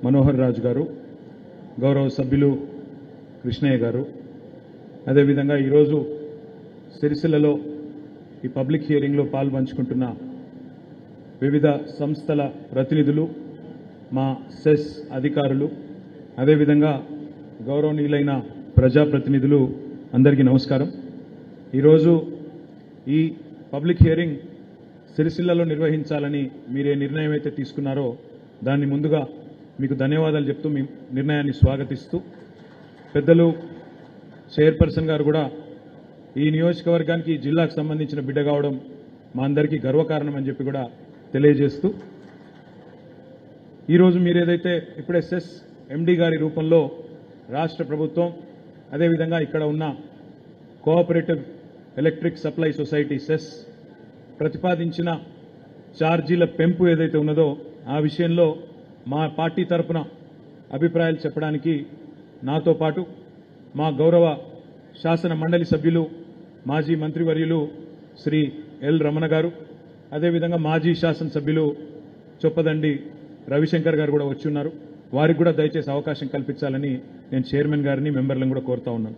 మనోహర్ రాజు గారు గౌరవ సభ్యులు కృష్ణయ్య గారు అదేవిధంగా ఈరోజు సిరిసిల్లలో ఈ పబ్లిక్ హియరింగ్లో పాల్పంచుకుంటున్న వివిధ సంస్థల ప్రతినిధులు మా సెస్ అధికారులు అదేవిధంగా గౌరవనీయులైన ప్రజాప్రతినిధులు అందరికీ నమస్కారం ఈరోజు ఈ పబ్లిక్ హియరింగ్ సిరిసిల్లలో నిర్వహించాలని మీరే నిర్ణయం అయితే తీసుకున్నారో దాన్ని ముందుగా మీకు ధన్యవాదాలు చెప్తూ మీ నిర్ణయాన్ని స్వాగతిస్తూ పెద్దలు చైర్పర్సన్ గారు కూడా ఈ నియోజకవర్గానికి ఈ జిల్లాకు సంబంధించిన బిడ్డ కావడం మా అందరికీ గర్వకారణం అని చెప్పి కూడా తెలియజేస్తూ ఈరోజు మీరు ఏదైతే ఇప్పుడే సెస్ ఎండి గారి రూపంలో రాష్ట్ర ప్రభుత్వం అదేవిధంగా ఇక్కడ ఉన్న cooperative electric supply society CESS ప్రతిపాదించిన ఛార్జీల పెంపు ఏదైతే ఉన్నదో ఆ విషయంలో మా పార్టీ తరపున అభిప్రాయాలు చెప్పడానికి నాతో పాటు మా గౌరవ శాసన మండలి సభ్యులు మాజీ మంత్రివర్యులు శ్రీ ఎల్ రమణ గారు అదేవిధంగా మాజీ శాసనసభ్యులు చొప్పదండి రవిశంకర్ గారు కూడా వచ్చి ఉన్నారు వారికి కూడా దయచేసి అవకాశం కల్పించాలని నేను చైర్మన్ గారిని మెంబర్లను కూడా కోరుతా ఉన్నాను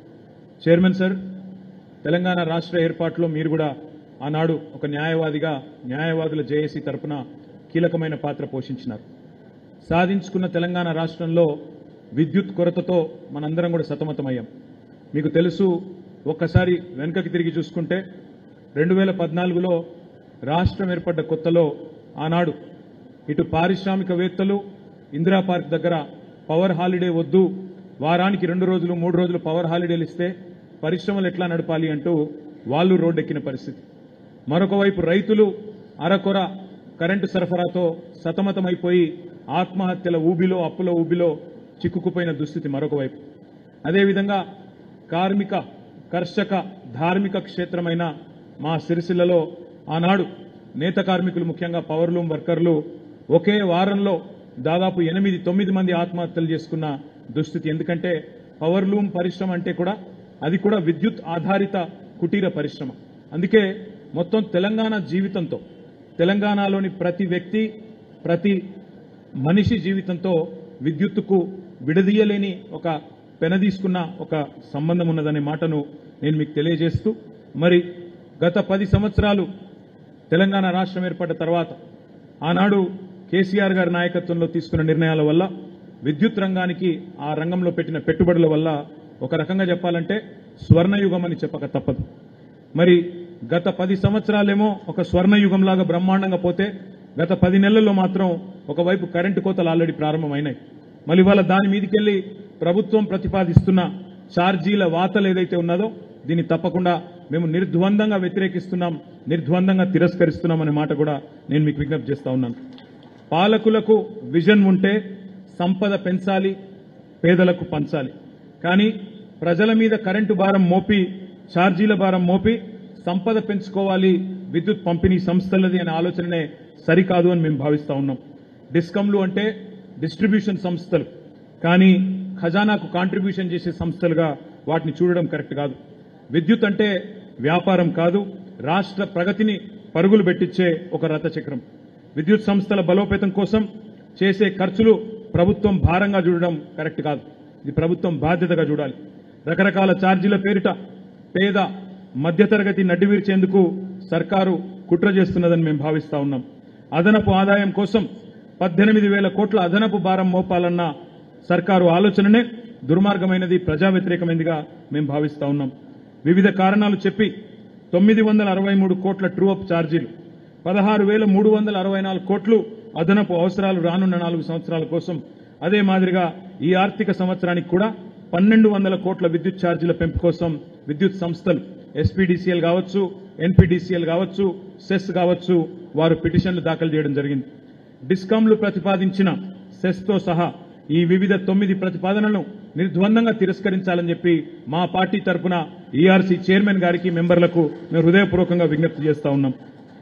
చైర్మన్ సార్ తెలంగాణ రాష్ట్ర ఏర్పాటులో మీరు కూడా ఆనాడు ఒక న్యాయవాదిగా న్యాయవాదుల జేఏసీ తరపున కీలకమైన పాత్ర పోషించినారు సాధించుకున్న తెలంగాణ రాష్ట్రంలో విద్యుత్ కొరతతో మనందరం కూడా సతమతమయ్యాం మీకు తెలుసు ఒక్కసారి వెనుకకి తిరిగి చూసుకుంటే రెండు వేల పద్నాలుగులో రాష్ట్రం ఏర్పడ్డ కొత్తలో ఆనాడు ఇటు పారిశ్రామికవేత్తలు ఇందిరా పార్క్ దగ్గర పవర్ హాలిడే వద్దు వారానికి రెండు రోజులు మూడు రోజులు పవర్ హాలిడేలు ఇస్తే పరిశ్రమలు ఎట్లా నడపాలి అంటూ వాళ్ళు రోడ్డెక్కిన పరిస్థితి మరొక వైపు రైతులు అరకొర కరెంటు సరఫరాతో సతమతమైపోయి ఆత్మహత్యల ఊబిలో అప్పుల ఊబిలో చిక్కుకుపోయిన దుస్థితి మరొక వైపు అదేవిధంగా కార్మిక కర్షక ధార్మిక క్షేత్రమైన మా సిరిసిల్లలో ఆనాడు నేత కార్మికులు ముఖ్యంగా పవర్లూమ్ వర్కర్లు ఒకే వారంలో దాదాపు ఎనిమిది తొమ్మిది మంది ఆత్మహత్యలు చేసుకున్న దుస్థితి ఎందుకంటే పవర్లూమ్ పరిశ్రమ అంటే కూడా అది కూడా విద్యుత్ ఆధారిత కుటీర పరిశ్రమ అందుకే మొత్తం తెలంగాణ జీవితంతో తెలంగాణలోని ప్రతి వ్యక్తి ప్రతి మనిషి జీవితంతో విద్యుత్తుకు విడదీయలేని ఒక పెనదీసుకున్న ఒక సంబంధం ఉన్నదనే మాటను నేను మీకు తెలియజేస్తూ మరి గత పది సంవత్సరాలు తెలంగాణ రాష్ట్రం ఏర్పడ్డ తర్వాత ఆనాడు కేసీఆర్ గారి నాయకత్వంలో తీసుకున్న నిర్ణయాల వల్ల విద్యుత్ రంగానికి ఆ రంగంలో పెట్టిన పెట్టుబడుల వల్ల ఒక రకంగా చెప్పాలంటే స్వర్ణయుగం అని చెప్పక తప్పదు మరి గత పది సంవత్సరాలేమో ఒక స్వర్ణయుగంలాగా బ్రహ్మాండంగా పోతే గత పది నెలల్లో మాత్రం ఒకవైపు కరెంటు కోతలు ఆల్రెడీ ప్రారంభమైనాయి మళ్ళీ వాళ్ళ దాని మీదకెళ్లి ప్రభుత్వం ప్రతిపాదిస్తున్న ఛార్జీల వాతలు ఏదైతే ఉన్నదో దీన్ని తప్పకుండా మేము నిర్ద్వందంగా వ్యతిరేకిస్తున్నాం నిర్ద్వందంగా తిరస్కరిస్తున్నాం అనే మాట కూడా నేను మీకు విజ్ఞప్తి చేస్తా ఉన్నాను పాలకులకు విజన్ ఉంటే సంపద పెంచాలి పేదలకు పంచాలి కానీ ప్రజల మీద కరెంటు భారం మోపి ఛార్జీల భారం మోపి సంపద పెంచుకోవాలి విద్యుత్ పంపిణీ సంస్థలది అనే ఆలోచననే సరికాదు అని మేము భావిస్తా ఉన్నాం డిస్కంలు అంటే డిస్ట్రిబ్యూషన్ సంస్థలు కానీ ఖజానాకు కాంట్రిబ్యూషన్ చేసే సంస్థలుగా వాటిని చూడడం కరెక్ట్ కాదు విద్యుత్ అంటే వ్యాపారం కాదు రాష్ట్ర ప్రగతిని పరుగులు పెట్టించే ఒక రథచక్రం విద్యుత్ సంస్థల బలోపేతం కోసం చేసే ఖర్చులు ప్రభుత్వం భారంగా చూడడం కరెక్ట్ కాదు ఇది ప్రభుత్వం బాధ్యతగా చూడాలి రకరకాల ఛార్జీల పేరిట పేద మధ్యతరగతి నడ్డివీర్చేందుకు సర్కారు కుట్ర చేస్తున్నదని మేము భావిస్తా ఉన్నాం అదనపు ఆదాయం కోసం పద్దెనిమిది వేల కోట్ల అదనపు భారం మోపాలన్న సర్కారు ఆలోచననే దుర్మార్గమైనది ప్రజా వ్యతిరేకమైనదిగా మేము భావిస్తా ఉన్నాం వివిధ కారణాలు చెప్పి తొమ్మిది వందల అరవై మూడు కోట్ల ట్రూ అప్ ఛార్జీలు పదహారు వేల మూడు వందల అరవై నాలుగు కోట్లు అదనపు అవసరాలు రానున్న నాలుగు సంవత్సరాల కోసం అదే మాదిరిగా ఈ ఆర్థిక సంవత్సరానికి కూడా పన్నెండు వందల కోట్ల విద్యుత్ ఛార్జీల పెంపు కోసం విద్యుత్ సంస్థలు ఎస్పీడీసీఎల్ కావచ్చు ఎన్పీడీసీఎల్ కావచ్చు సెస్ కావచ్చు వారు పిటిషన్లు దాఖలు చేయడం జరిగింది డిస్కాంలు ప్రతిపాదించిన సెస్తో సహా ఈ వివిధ తొమ్మిది ప్రతిపాదనలను నిర్ద్వందంగా తిరస్కరించాలని చెప్పి మా పార్టీ తరపున ఈఆర్సీ చైర్మన్ గారికి మెంబర్లకు మేము హృదయపూర్వకంగా విజ్ఞప్తి చేస్తా ఉన్నాం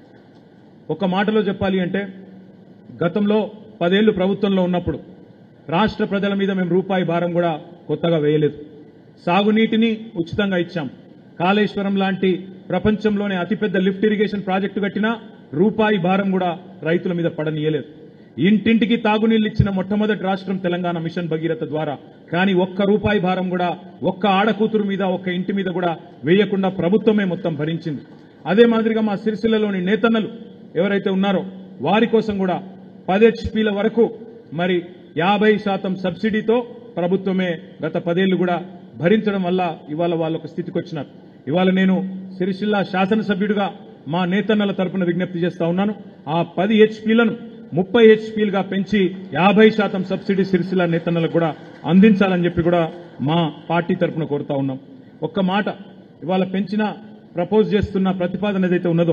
ఒక మాటలో చెప్పాలి అంటే గతంలో పదేళ్లు ప్రభుత్వంలో ఉన్నప్పుడు రాష్ట్ర ప్రజల మీద మేము రూపాయి భారం కూడా కొత్తగా వేయలేదు సాగునీటిని ఉచితంగా ఇచ్చాం కాళేశ్వరం లాంటి ప్రపంచంలోనే అతిపెద్ద లిఫ్ట్ ఇరిగేషన్ ప్రాజెక్టు కట్టినా రూపాయి భారం కూడా రైతుల మీద పడనీయలేదు ఇంటింటికి తాగునీళ్ళు ఇచ్చిన మొట్టమొదటి రాష్ట్రం తెలంగాణ మిషన్ భగీరథ ద్వారా కానీ ఒక్క రూపాయి భారం కూడా ఒక్క ఆడకూతురు మీద ఒక్క ఇంటి మీద కూడా వేయకుండా ప్రభుత్వమే మొత్తం భరించింది అదే మాదిరిగా మా సిరిసిల్లలోని నేతన్నలు ఎవరైతే ఉన్నారో వారి కోసం కూడా పది హెచ్పీల వరకు మరి యాభై శాతం సబ్సిడీతో ప్రభుత్వమే గత పదేళ్లు కూడా భరించడం వల్ల ఇవాళ వాళ్ళ ఒక స్థితికి వచ్చినారు ఇవాళ నేను సిరిసిల్ల శాసనసభ్యుడిగా మా నేతన్నల తరపున విజ్ఞప్తి చేస్తా ఉన్నాను ఆ పది హెచ్పీలను ముప్పై హెచ్పీలుగా పెంచి యాభై శాతం సబ్సిడీ సిరిసిల్ల నేతన్నలకు కూడా అందించాలని చెప్పి కూడా మా పార్టీ తరపున కోరుతా ఉన్నాం ఒక్క మాట ఇవాళ పెంచిన ప్రపోజ్ చేస్తున్న ప్రతిపాదన ఏదైతే ఉన్నదో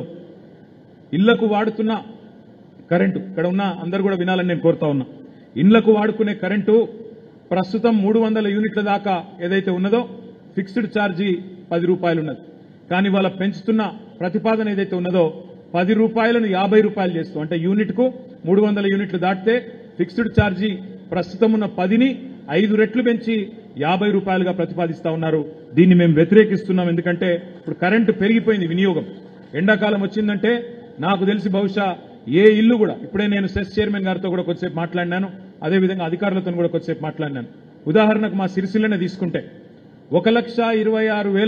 ఇళ్లకు వాడుతున్న కరెంటు ఇక్కడ ఉన్న అందరు కూడా వినాలని నేను కోరుతా ఉన్నా ఇండ్లకు వాడుకునే కరెంటు ప్రస్తుతం మూడు వందల యూనిట్ల దాకా ఏదైతే ఉన్నదో ఫిక్స్డ్ ఛార్జీ పది రూపాయలు ఉన్నది కానీ వాళ్ళ పెంచుతున్న ప్రతిపాదన ఏదైతే ఉన్నదో పది రూపాయలను యాభై రూపాయలు చేస్తూ అంటే యూనిట్కు మూడు వందల యూనిట్లు దాటితే ఫిక్స్డ్ ఛార్జీ ప్రస్తుతం ఉన్న పదిని ఐదు రెట్లు పెంచి యాభై రూపాయలుగా ప్రతిపాదిస్తా ఉన్నారు దీన్ని మేము వ్యతిరేకిస్తున్నాం ఎందుకంటే ఇప్పుడు కరెంటు పెరిగిపోయింది వినియోగం ఎండాకాలం వచ్చిందంటే నాకు తెలిసి బహుశా ఏ ఇల్లు కూడా ఇప్పుడే నేను సెస్ చైర్మన్ గారితో కూడా కొద్దిసేపు మాట్లాడినాను అదేవిధంగా అధికారులతో కూడా కొద్దిసేపు మాట్లాడినాను ఉదాహరణకు మా సిరిసిల్లనే తీసుకుంటే ఒక లక్ష ఇరవై ఆరు వేల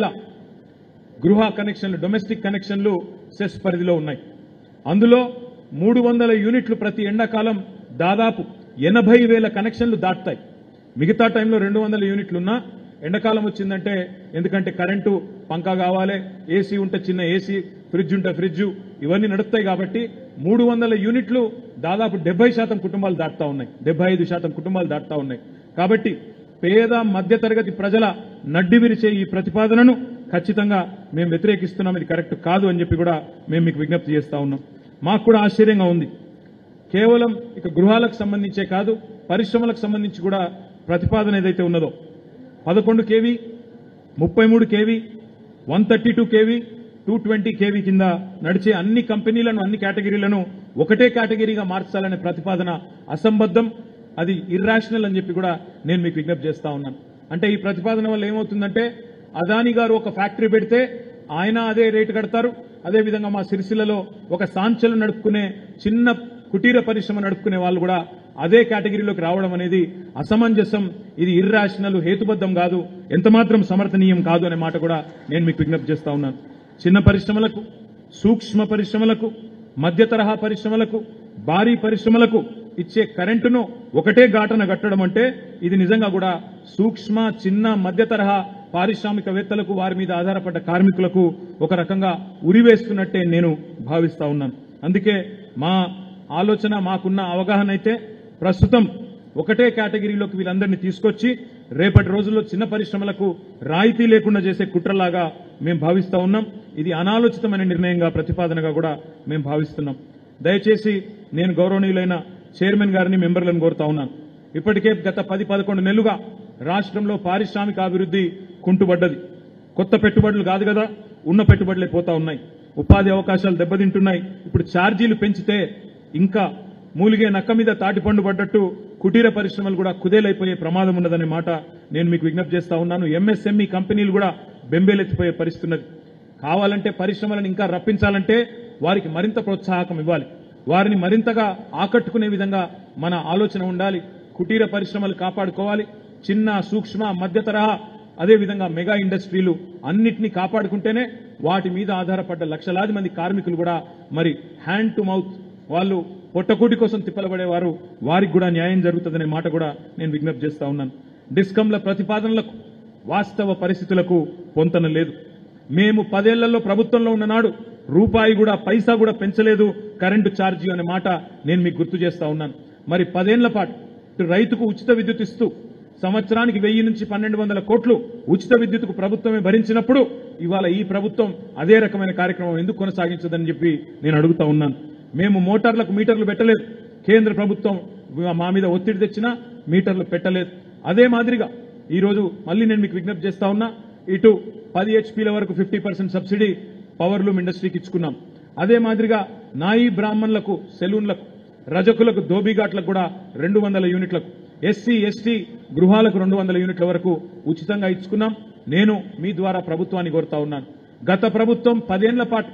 గృహ కనెక్షన్లు డొమెస్టిక్ కనెక్షన్లు సెస్ పరిధిలో ఉన్నాయి అందులో మూడు వందల యూనిట్లు ప్రతి ఎండాకాలం దాదాపు ఎనభై వేల కనెక్షన్లు దాటుతాయి మిగతా టైంలో రెండు వందల యూనిట్లు ఉన్నా ఎండాకాలం వచ్చిందంటే ఎందుకంటే కరెంటు పంకా కావాలి ఏసీ ఉంటే చిన్న ఏసీ ఫ్రిడ్జ్ ఉంటే ఫ్రిడ్జ్ ఇవన్నీ నడుస్తాయి కాబట్టి మూడు వందల యూనిట్లు దాదాపు డెబ్బై శాతం కుటుంబాలు దాటుతా ఉన్నాయి డెబ్బై ఐదు శాతం కుటుంబాలు దాటుతా ఉన్నాయి కాబట్టి పేద మధ్యతరగతి ప్రజల నడ్డి విరిచే ఈ ప్రతిపాదనను ఖచ్చితంగా మేము వ్యతిరేకిస్తున్నాం ఇది కరెక్ట్ కాదు అని చెప్పి కూడా మేము మీకు విజ్ఞప్తి చేస్తా ఉన్నాం మాకు కూడా ఆశ్చర్యంగా ఉంది కేవలం ఇక గృహాలకు సంబంధించే కాదు పరిశ్రమలకు సంబంధించి కూడా ప్రతిపాదన ఏదైతే ఉన్నదో పదకొండు కేవీ ముప్పై మూడు KV one thirty two KV two twenty KV కింద నడిచే అన్ని కంపెనీలను అన్ని కేటగిరీలను ఒకటే కేటగిరీగా మార్చాలనే ప్రతిపాదన అసంబద్ధం అది ఇర్రాషనల్ అని చెప్పి కూడా నేను మీకు విజ్ఞప్తి చేస్తా ఉన్నాను అంటే ఈ ప్రతిపాదన వల్ల ఏమవుతుందంటే అదాని గారు ఒక ఫ్యాక్టరీ పెడితే ఆయన అదే రేటు కడతారు అదేవిధంగా మా సిరిసిల్లలో ఒక సాంచలు నడుపుకునే చిన్న కుటీర పరిశ్రమ నడుపుకునే వాళ్ళు కూడా అదే కేటగిరీలోకి రావడం అనేది అసమంజసం ఇది ఇర్రాషనల్ హేతుబద్ధం కాదు ఎంతమాత్రం సమర్థనీయం కాదు అనే మాట కూడా నేను మీకు విజ్ఞప్తి చేస్తా ఉన్నాను చిన్న పరిశ్రమలకు సూక్ష్మ పరిశ్రమలకు మధ్య తరహా పరిశ్రమలకు భారీ పరిశ్రమలకు ఇచ్చే కరెంటును ఒకటే ఘాటన కట్టడం అంటే ఇది నిజంగా కూడా సూక్ష్మ చిన్న మధ్య తరహా పారిశ్రామికవేత్తలకు వారి మీద ఆధారపడ్డ కార్మికులకు ఒక రకంగా ఉరివేస్తున్నట్టే నేను భావిస్తా ఉన్నాను అందుకే మా ఆలోచన మాకున్న అవగాహన అయితే ప్రస్తుతం ఒకటే కేటగిరీలోకి వీళ్ళందరినీ తీసుకొచ్చి రేపటి రోజుల్లో చిన్న పరిశ్రమలకు రాయితీ లేకుండా చేసే కుట్రలాగా మేము భావిస్తా ఉన్నాం ఇది అనాలోచితమైన నిర్ణయంగా ప్రతిపాదనగా కూడా మేము భావిస్తున్నాం దయచేసి నేను గౌరవనీయులైన చైర్మన్ గారిని మెంబర్లను కోరుతా ఉన్నాను ఇప్పటికే గత పది పదకొండు నెలలుగా రాష్ట్రంలో పారిశ్రామిక అభివృద్ధి కుంటుపడ్డది కొత్త పెట్టుబడులు కాదు కదా ఉన్న పెట్టుబడులే పోతా ఉన్నాయి ఉపాధి అవకాశాలు దెబ్బతింటున్నాయి ఇప్పుడు ఛార్జీలు పెంచితే ఇంకా మూలిగే నక్క మీద తాటిపండు పడ్డట్టు కుటీర పరిశ్రమలు కూడా కుదేలైపోయే ప్రమాదం ఉన్నదనే మాట నేను మీకు విజ్ఞప్తి చేస్తా ఉన్నాను ఎంఎస్ఎంఈ కంపెనీలు కూడా బెంబేలెత్తిపోయే పరిస్థితి ఉన్నది కావాలంటే పరిశ్రమలను ఇంకా రప్పించాలంటే వారికి మరింత ప్రోత్సాహకం ఇవ్వాలి వారిని మరింతగా ఆకట్టుకునే విధంగా మన ఆలోచన ఉండాలి కుటీర పరిశ్రమలు కాపాడుకోవాలి చిన్న సూక్ష్మ మధ్య తరహా అదేవిధంగా మెగా ఇండస్ట్రీలు అన్నిటినీ కాపాడుకుంటేనే వాటి మీద ఆధారపడ్డ లక్షలాది మంది కార్మికులు కూడా మరి హ్యాండ్ టు మౌత్ వాళ్ళు పొట్టకూటి కోసం తిప్పలబడేవారు వారికి కూడా న్యాయం జరుగుతుందనే మాట కూడా నేను విజ్ఞప్తి చేస్తా ఉన్నాను డిస్కంల ప్రతిపాదనలకు వాస్తవ పరిస్థితులకు పొంతన లేదు మేము పదేళ్లలో ప్రభుత్వంలో ఉన్ననాడు రూపాయి కూడా పైసా కూడా పెంచలేదు కరెంటు ఛార్జీ అనే మాట నేను మీకు గుర్తు చేస్తా ఉన్నాను మరి పదేళ్ల పాటు ఇటు రైతుకు ఉచిత విద్యుత్ ఇస్తూ సంవత్సరానికి వెయ్యి నుంచి పన్నెండు వందల కోట్లు ఉచిత విద్యుత్కు ప్రభుత్వమే భరించినప్పుడు ఇవాళ ఈ ప్రభుత్వం అదే రకమైన కార్యక్రమం ఎందుకు కొనసాగించదని చెప్పి నేను అడుగుతా ఉన్నాను మేము మోటార్లకు మీటర్లు పెట్టలేదు కేంద్ర ప్రభుత్వం మా మీద ఒత్తిడి తెచ్చినా మీటర్లు పెట్టలేదు అదే మాదిరిగా ఈ రోజు మళ్ళీ నేను మీకు విజ్ఞప్తి చేస్తా ఉన్నా ఇటు పది హెచ్పీల వరకు fifty percent subsidy power loom ఇండస్ట్రీకి ఇచ్చుకున్నాం అదే మాదిరిగా నాయి బ్రాహ్మణులకు సెలూన్లకు రజకులకు దోబీఘాట్లకు కూడా రెండు వందల యూనిట్లకు ఎస్సీ ఎస్టీ గృహాలకు రెండు వందల యూనిట్ల వరకు ఉచితంగా ఇచ్చుకున్నాం నేను మీ ద్వారా ప్రభుత్వాన్ని కోరుతా ఉన్నాను గత ప్రభుత్వం పదేళ్ల పాటు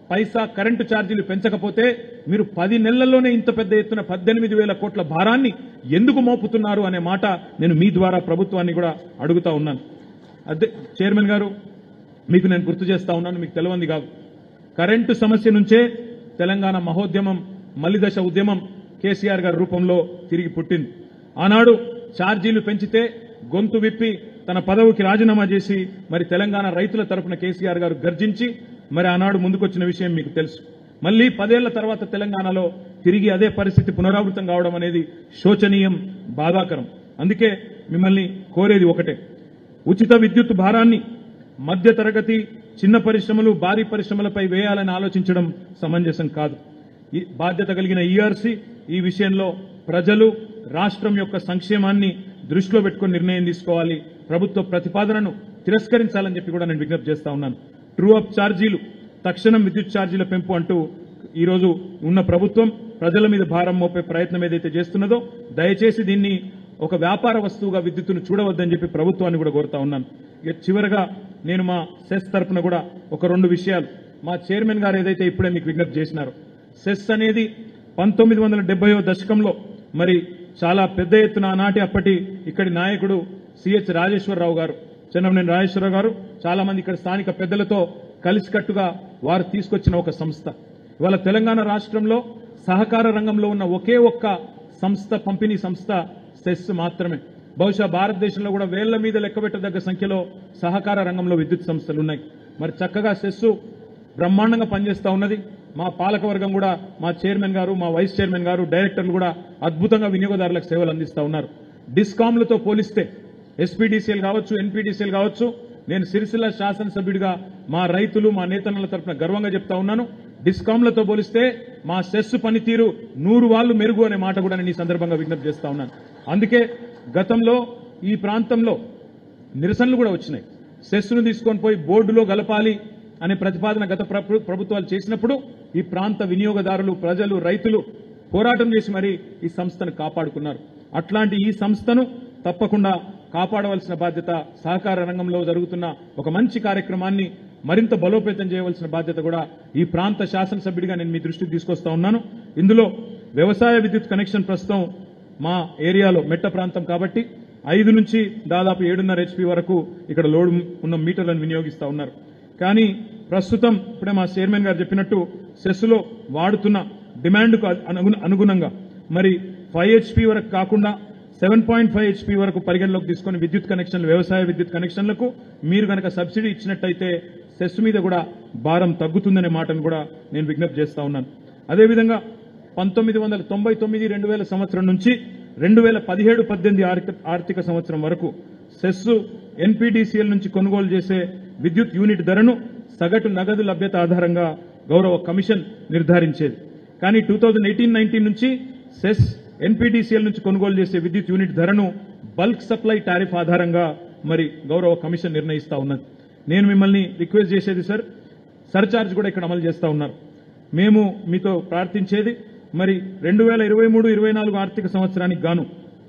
పైసా కరెంటు ఛార్జీలు పెంచకపోతే మీరు పది నెలల్లోనే ఇంత పెద్ద ఎత్తున పద్దెనిమిది వేల కోట్ల భారాన్ని ఎందుకు మోపుతున్నారు అనే మాట నేను మీ ద్వారా ప్రభుత్వాన్ని కూడా అడుగుతా ఉన్నాను అదే చైర్మన్ గారు మీకు నేను గుర్తు చేస్తా ఉన్నాను మీకు తెలవంది కాదు కరెంటు సమస్య నుంచే తెలంగాణ మహోద్యమం మలిదశ ఉద్యమం కేసీఆర్ గారి రూపంలో తిరిగి పుట్టింది ఆనాడు ఛార్జీలు పెంచితే గొంతు విప్పి తన పదవికి రాజీనామా చేసి మరి తెలంగాణ రైతుల తరపున కేసీఆర్ గారు గర్జించి మరి ఆనాడు ముందుకొచ్చిన విషయం మీకు తెలుసు మళ్ళీ పదేళ్ల తర్వాత తెలంగాణలో తిరిగి అదే పరిస్థితి పునరావృతం కావడం అనేది శోచనీయం బాధాకరం అందుకే మిమ్మల్ని కోరేది ఒకటే ఉచిత విద్యుత్ భారాన్ని మధ్య తరగతి చిన్న పరిశ్రమలు భారీ పరిశ్రమలపై వేయాలని ఆలోచించడం సమంజసం కాదు ఈ బాధ్యత కలిగిన ఈఆర్సీ ఈ విషయంలో ప్రజలు రాష్ట్రం యొక్క సంక్షేమాన్ని దృష్టిలో పెట్టుకుని నిర్ణయం తీసుకోవాలి ప్రభుత్వ ప్రతిపాదనను తిరస్కరించాలని చెప్పి కూడా నేను విజ్ఞప్తి చేస్తా ఉన్నాను ట్రూ అప్ ఛార్జీలు తక్షణం విద్యుత్ ఛార్జీల పెంపు అంటూ ఈరోజు ఉన్న ప్రభుత్వం ప్రజల మీద భారం మోపే ప్రయత్నం ఏదైతే చేస్తున్నదో దయచేసి దీన్ని ఒక వ్యాపార వస్తువుగా విద్యుత్తును చూడవద్దని చెప్పి ప్రభుత్వాన్ని కూడా కోరుతా ఉన్నాను ఇక చివరగా నేను మా సెస్ తరపున కూడా ఒక రెండు విషయాలు మా చైర్మన్ గారు ఏదైతే ఇప్పుడే మీకు విజ్ఞప్తి చేసినారో సెస్ అనేది పంతొమ్మిది వందల డెబ్బైవ దశకంలో మరి చాలా పెద్ద ఎత్తున ఆనాటి అప్పటి ఇక్కడి నాయకుడు సిహెచ్ రాజేశ్వరరావు గారు చెన్నమనేని రాజేశ్వరరావు గారు చాలా మంది ఇక్కడ స్థానిక పెద్దలతో కలిసికట్టుగా వారు తీసుకొచ్చిన ఒక సంస్థ ఇవాళ తెలంగాణ రాష్ట్రంలో సహకార రంగంలో ఉన్న ఒకే ఒక్క సంస్థ పంపిణీ సంస్థ సెస్ మాత్రమే బహుశా భారతదేశంలో కూడా వేళ్ల మీద లెక్కబెట్టదగ్గ సంఖ్యలో సహకార రంగంలో విద్యుత్ సంస్థలు ఉన్నాయి మరి చక్కగా సెస్సు బ్రహ్మాండంగా పనిచేస్తా ఉన్నది మా పాలకవర్గం కూడా మా చైర్మన్ గారు మా వైస్ చైర్మన్ గారు డైరెక్టర్లు కూడా అద్భుతంగా వినియోగదారులకు సేవలు అందిస్తా ఉన్నారు డిస్కామ్లతో పోలిస్తే ఎస్పీడీసీఎల్ కావచ్చు ఎన్పీడీసీఎల్ కావచ్చు నేను సిరిసిల్ల శాసనసభ్యుడిగా మా రైతులు మా నేతన్నల తరపున గర్వంగా చెప్తా ఉన్నాను డిస్కామ్లతో పోలిస్తే మా సెస్ పనితీరు నూరు వాళ్ళు మెరుగు అనే మాట కూడా నేను ఈ సందర్భంగా విజ్ఞప్తి చేస్తా ఉన్నాను అందుకే గతంలో ఈ ప్రాంతంలో నిరసనలు కూడా వచ్చినాయి సెస్సును తీసుకొని పోయి బోర్డులో గలపాలి అనే ప్రతిపాదన గత ప్రభు- ప్రభుత్వాలు చేసినప్పుడు ఈ ప్రాంత వినియోగదారులు ప్రజలు రైతులు పోరాటం చేసి మరి ఈ సంస్థను కాపాడుకున్నారు అట్లాంటి ఈ సంస్థను తప్పకుండా కాపాడవలసిన బాధ్యత సహకార రంగంలో జరుగుతున్న ఒక మంచి కార్యక్రమాన్ని మరింత బలోపేతం చేయవలసిన బాధ్యత కూడా ఈ ప్రాంత శాసనసభ్యుడిగా నేను మీ దృష్టికి తీసుకొస్తా ఉన్నాను ఇందులో వ్యవసాయ విద్యుత్ కనెక్షన్ ప్రస్తుతం మా ఏరియాలో మెట్ట ప్రాంతం కాబట్టి ఐదు నుంచి దాదాపు ఏడున్నర హెచ్పి వరకు ఇక్కడ లోడ్ ఉన్న మీటర్లను వినియోగిస్తా ఉన్నారు కానీ ప్రస్తుతం ఇప్పుడే మా చైర్మన్ గారు చెప్పినట్టు సెస్సులో వాడుతున్న డిమాండ్కు అనుగు- అనుగుణంగా మరి ఫైవ్ హెచ్పి వరకు కాకుండా సెవెన్ పాయింట్ ఫైవ్ హెచ్పి వరకు పరిగణలోకి తీసుకొని విద్యుత్ కనెక్షన్లు వ్యవసాయ విద్యుత్ కనెక్షన్లకు మీరు కనుక సబ్సిడీ ఇచ్చినట్టయితే సెస్ మీద కూడా భారం తగ్గుతుందనే మాటను కూడా నేను విజ్ఞప్తి చేస్తా ఉన్నాను అదేవిధంగా పంతొమ్మిది వందల తొంభై తొమ్మిది రెండు వేల సంవత్సరం నుంచి రెండు వేల పదిహేడు పద్దెనిమిది ఆర్థిక ఆర్థిక సంవత్సరం వరకు సెస్ ఎన్పీడీసీఎల్ నుంచి కొనుగోలు చేసే విద్యుత్ యూనిట్ ధరను సగటు నగదు లభ్యత ఆధారంగా గౌరవ కమిషన్ నిర్ధారించేది కానీ టూ థౌజండ్ ఎయిటీన్ నైన్టీన్ నుంచి సెస్ ఎన్పీడీసీఎల్ నుంచి కొనుగోలు చేసే విద్యుత్ యూనిట్ ధరను బల్క్ సప్లై టారిఫ్ ఆధారంగా మరి గౌరవ కమిషన్ నిర్ణయిస్తా ఉన్నది నేను మిమ్మల్ని రిక్వెస్ట్ చేసేది సార్ సర్చార్జ్ కూడా ఇక్కడ అమలు చేస్తా ఉన్నారు మేము మీతో ప్రార్థించేది మరి రెండు వేల ఇరవై మూడు ఇరవై నాలుగు ఆర్థిక సంవత్సరానికి గాను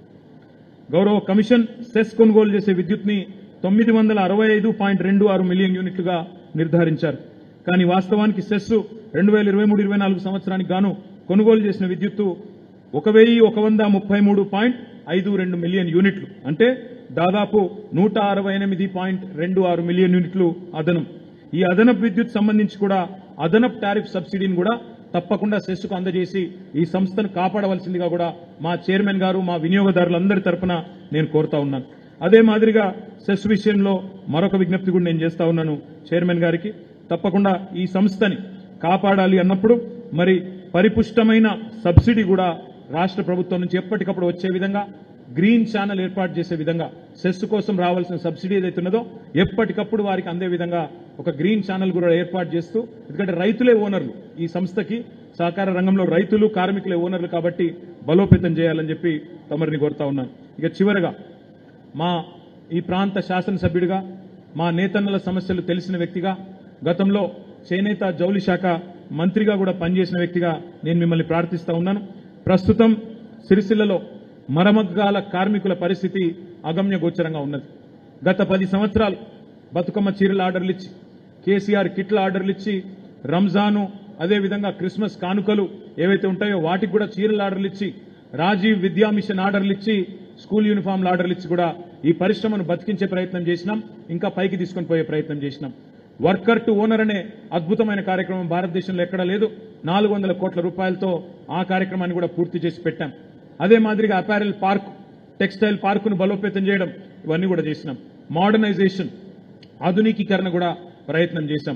గౌరవ కమిషన్ సెస్ కొనుగోలు చేసే విద్యుత్ని తొమ్మిది వందల అరవై ఐదు పాయింట్ రెండు ఆరు మిలియన్ యూనిట్లుగా నిర్ధారించారు కానీ వాస్తవానికి సెస్ రెండు వేల ఇరవై మూడు ఇరవై నాలుగు సంవత్సరానికి గాను కొనుగోలు చేసిన విద్యుత్తు ఒక వెయ్యి ఒక వంద ముప్పై మూడు పాయింట్ ఐదు రెండు మిలియన్ యూనిట్లు అంటే దాదాపు నూట అరవై ఎనిమిది పాయింట్ రెండు ఆరు మిలియన్ యూనిట్లు అదనం ఈ అదనపు విద్యుత్ సంబంధించి కూడా అదనపు టారిఫ్ సబ్సిడీని కూడా తప్పకుండా సెస్కు అందజేసి ఈ సంస్థను కాపాడవలసిందిగా కూడా మా చైర్మన్ గారు మా వినియోగదారులందరి తరపున నేను కోరుతా ఉన్నాను అదే మాదిరిగా సెస్ విషయంలో మరొక విజ్ఞప్తి కూడా నేను చేస్తా ఉన్నాను చైర్మన్ గారికి తప్పకుండా ఈ సంస్థని కాపాడాలి అన్నప్పుడు మరి పరిపుష్టమైన సబ్సిడీ కూడా రాష్ట్ర ప్రభుత్వం నుంచి ఎప్పటికప్పుడు వచ్చే విధంగా గ్రీన్ ఛానల్ ఏర్పాటు చేసే విధంగా సెస్ కోసం రావాల్సిన సబ్సిడీ ఏదైతే ఉన్నదో ఎప్పటికప్పుడు వారికి అందే విధంగా ఒక గ్రీన్ ఛానల్ కూడా ఏర్పాటు చేస్తూ ఎందుకంటే రైతులే ఓనర్లు ఈ సంస్థకి సహకార రంగంలో రైతులు కార్మికులే ఓనర్లు కాబట్టి బలోపేతం చేయాలని చెప్పి తమరిని కోరుతా ఉన్నాను ఇక చివరగా మా ఈ ప్రాంత శాసనసభ్యుడిగా మా నేతన్నల సమస్యలు తెలిసిన వ్యక్తిగా గతంలో చేనేత జౌలి శాఖ మంత్రిగా కూడా పనిచేసిన వ్యక్తిగా నేను మిమ్మల్ని ప్రార్థిస్తా ఉన్నాను ప్రస్తుతం సిరిసిల్లలో మరమగ్గాల కార్మికుల పరిస్థితి అగమ్య గోచరంగా ఉన్నది గత పది సంవత్సరాలు బతుకమ్మ చీరల ఆర్డర్లు ఇచ్చి కేసీఆర్ కిట్ల ఆర్డర్లు ఇచ్చి రంజాను అదేవిధంగా క్రిస్మస్ కానుకలు ఏవైతే ఉంటాయో వాటికి కూడా చీరల ఆర్డర్లు ఇచ్చి రాజీవ్ విద్యా మిషన్ ఆర్డర్లు ఇచ్చి స్కూల్ యూనిఫామ్ల ఆర్డర్లు ఇచ్చి కూడా ఈ పరిశ్రమను బతికించే ప్రయత్నం చేసినాం ఇంకా పైకి తీసుకొని పోయే ప్రయత్నం చేసినాం వర్కర్ టు ఓనర్ అనే అద్భుతమైన కార్యక్రమం భారతదేశంలో ఎక్కడా లేదు నాలుగు వందల కోట్ల రూపాయలతో ఆ కార్యక్రమాన్ని కూడా పూర్తి చేసి పెట్టాం అదే మాదిరిగా అపారెల్ పార్క్ టెక్స్టైల్ పార్కును బలోపేతం చేయడం ఇవన్నీ కూడా చేసినాం మోడర్నైజేషన్ ఆధునికీకరణ కూడా ప్రయత్నం చేశాం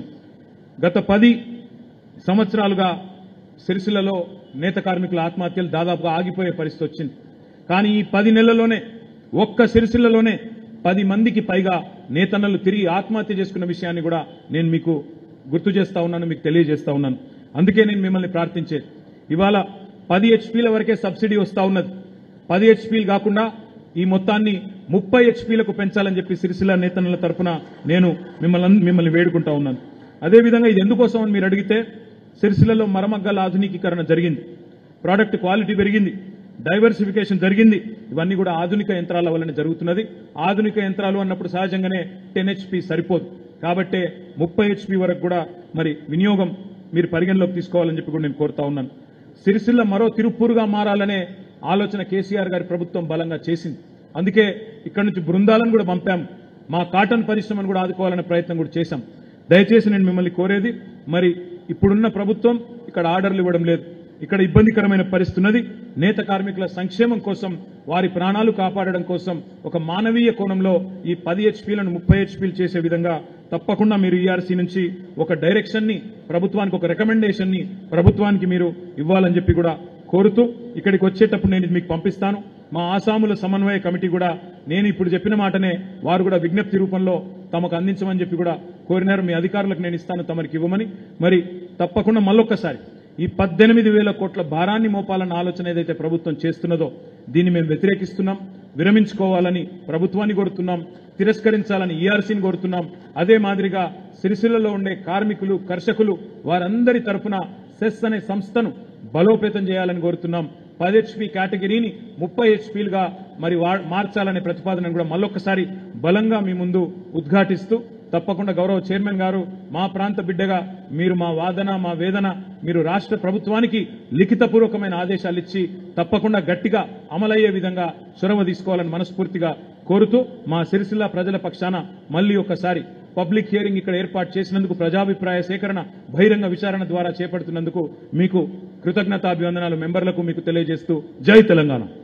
గత పది సంవత్సరాలుగా సిరిసిల్లలో నేత కార్మికుల ఆత్మహత్యలు దాదాపుగా ఆగిపోయే పరిస్థితి వచ్చింది కానీ ఈ పది నెలల్లోనే ఒక్క సిరిసిల్లలోనే పది మందికి పైగా నేతన్నలు తిరిగి ఆత్మహత్య చేసుకున్న విషయాన్ని కూడా నేను మీకు గుర్తు చేస్తా ఉన్నాను మీకు తెలియజేస్తా ఉన్నాను అందుకే నేను మిమ్మల్ని ప్రార్థించేది ఇవాళ పది హెచ్పీల వరకే సబ్సిడీ వస్తా ఉన్నది పది హెచ్పీలు కాకుండా ఈ మొత్తాన్ని ముప్పై హెచ్పీలకు పెంచాలని చెప్పి సిరిసిల్ల నేతన్నల తరపున నేను మిమ్మల్ని మిమ్మల్ని వేడుకుంటా ఉన్నాను అదేవిధంగా ఇది ఎందుకోసం అని మీరు అడిగితే సిరిసిల్లలో మరమగ్గల ఆధునికీకరణ జరిగింది ప్రోడక్ట్ క్వాలిటీ పెరిగింది డైవర్సిఫికేషన్ జరిగింది ఇవన్నీ కూడా ఆధునిక యంత్రాల వలన జరుగుతున్నది ఆధునిక యంత్రాలు అన్నప్పుడు సహజంగానే టెన్ హెచ్పి సరిపోదు కాబట్టే ముప్పై హెచ్పి వరకు కూడా మరి వినియోగం మీరు పరిగణలోకి తీసుకోవాలని చెప్పి కూడా నేను కోరుతా ఉన్నాను సిరిసిల్ల మరో తిరుపూరుగా మారాలనే ఆలోచన కేసీఆర్ గారి ప్రభుత్వం బలంగా చేసింది అందుకే ఇక్కడ నుంచి బృందాలను కూడా పంపాం మా కాటన్ పరిశ్రమను కూడా ఆదుకోవాలనే ప్రయత్నం కూడా చేశాం దయచేసి నేను మిమ్మల్ని కోరేది మరి ఇప్పుడున్న ప్రభుత్వం ఇక్కడ ఆర్డర్లు ఇవ్వడం లేదు ఇక్కడ ఇబ్బందికరమైన పరిస్థితి ఉన్నది నేత కార్మికుల సంక్షేమం కోసం వారి ప్రాణాలు కాపాడడం కోసం ఒక మానవీయ కోణంలో ఈ పది హెచ్పీలను ముప్పై హెచ్పీలు చేసే విధంగా తప్పకుండా మీరు ఈఆర్సీ నుంచి ఒక డైరెక్షన్ ని ప్రభుత్వానికి ఒక రికమెండేషన్ ని ప్రభుత్వానికి మీరు ఇవ్వాలని చెప్పి కూడా కోరుతూ ఇక్కడికి వచ్చేటప్పుడు నేను ఇది మీకు పంపిస్తాను మా ఆసాముల సమన్వయ కమిటీ కూడా నేను ఇప్పుడు చెప్పిన మాటనే వారు కూడా విజ్ఞప్తి రూపంలో తమకు అందించమని చెప్పి కూడా కోరినారు మీ అధికారులకు నేను ఇస్తాను తమరికి ఇవ్వమని మరి తప్పకుండా మళ్ళొక్కసారి ఈ పద్దెనిమిది వేల కోట్ల భారాన్ని మోపాలన్న ఆలోచన ఏదైతే ప్రభుత్వం చేస్తున్నదో దీన్ని మేము వ్యతిరేకిస్తున్నాం విరమించుకోవాలని ప్రభుత్వాన్ని కోరుతున్నాం తిరస్కరించాలని ఈఆర్సీని కోరుతున్నాం అదే మాదిరిగా సిరిసిల్లలో ఉండే కార్మికులు కర్షకులు వారందరి తరఫున సెస్ అనే సంస్థను బలోపేతం చేయాలని కోరుతున్నాం పది హెచ్పి కేటగిరీని ముప్పై హెచ్పీలుగా మరి వా- మార్చాలనే ప్రతిపాదనను కూడా మళ్ళొక్కసారి బలంగా మీ ముందు ఉద్ఘాటిస్తూ తప్పకుండా గౌరవ చైర్మన్ గారు మా ప్రాంత బిడ్డగా మీరు మా వాదన మా వేదన మీరు రాష్ట్ర ప్రభుత్వానికి లిఖితపూర్వకమైన ఆదేశాలు ఇచ్చి తప్పకుండా గట్టిగా అమలయ్యే విధంగా చొరవ తీసుకోవాలని మనస్ఫూర్తిగా కోరుతూ మా సిరిసిల్ల ప్రజల పక్షాన మళ్ళీ ఒకసారి పబ్లిక్ హియరింగ్ ఇక్కడ ఏర్పాటు చేసినందుకు ప్రజాభిప్రాయ సేకరణ బహిరంగ విచారణ ద్వారా చేపడుతున్నందుకు మీకు కృతజ్ఞతాభివందనాలు మెంబర్లకు మీకు తెలియజేస్తూ జై తెలంగాణ